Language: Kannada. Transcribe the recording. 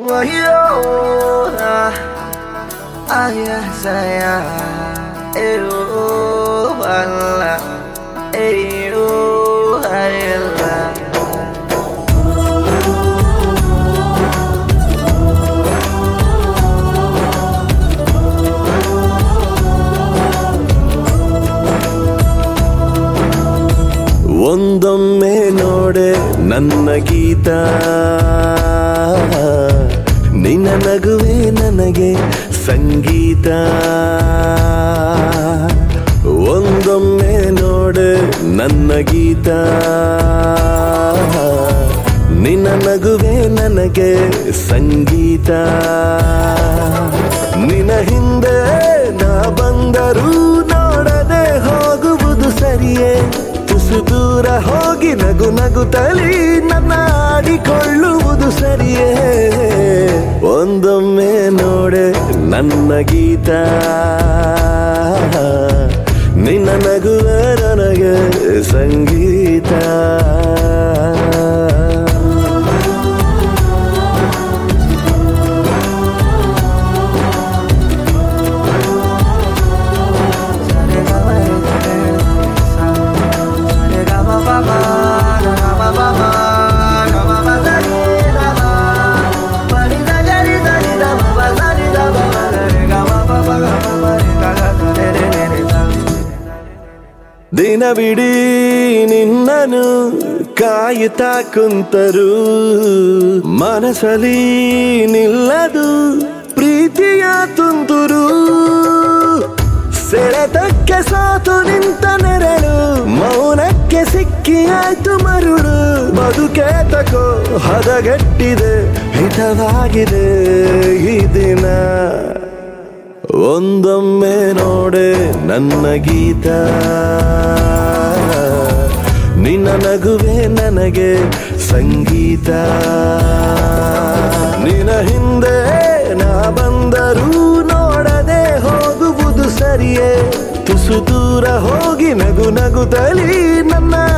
wayo aya saya eyo wala eyo ayela ಒಂದೊಮ್ಮೆ ನೋಡೆ ನನ್ನ ಗೀತ ನಿನ್ನ ನಗುವೆ ನನಗೆ ಸಂಗೀತ ಒಂದೊಮ್ಮೆ ನೋಡೆ ನನ್ನ ಗೀತ ನಿನ್ನ ನಗುವೆ ನನಗೆ ಸಂಗೀತ ನಿನ್ನ ಹಿಂದೆ ನಾ ಬಂದರೂ ನೋಡದೆ ಹೋಗುವುದು ಸರಿಯೇ ತುಸು ದೂರ ಹೋಗಿ ನಗು ನಗುತ್ತಲಿ ನನ್ನ ಆಡಿಕೊಳ್ಳುವುದು ಸರಿಯೇ ಒಂದೊಮ್ಮೆ ನೋಡೆ ನನ್ನ ಗೀತ ನಿನ್ನ ನಗುವ ನನಗೆ ಸಂಗೀತ ದಿನವಿಡೀ ನಿನ್ನನು ಕಾಯುತ್ತಾ ಕುಂತರು ಮನಸಲಿ ನಿಲ್ಲದು ಪ್ರೀತಿಯ ತುಂತುರು ಸೆಳೆತಕ್ಕೆ ಸಾತು ನಿಂತ ನೆರಳು ಮೌನಕ್ಕೆ ಸಿಕ್ಕಿ ಆಯ್ತು ಮರುಳು ಬದುಕೆ ತಕೋ ಹದಗೆಟ್ಟಿದೆ ಹಿತವಾಗಿದೆ ಈ ದಿನ ಒಂದೊಮ್ಮೆ ನೋಡೆ ನನ್ನ ಗೀತ ನಿನ್ನ ನಗುವೆ ನನಗೆ ಸಂಗೀತ ನಿನ್ನ ಹಿಂದೆ ನಾ ಬಂದರೂ ನೋಡದೆ ಹೋಗುವುದು ಸರಿಯೇ ತುಸು ದೂರ ಹೋಗಿ ನಗು ನಗುತ್ತಲಿ ನನ್ನ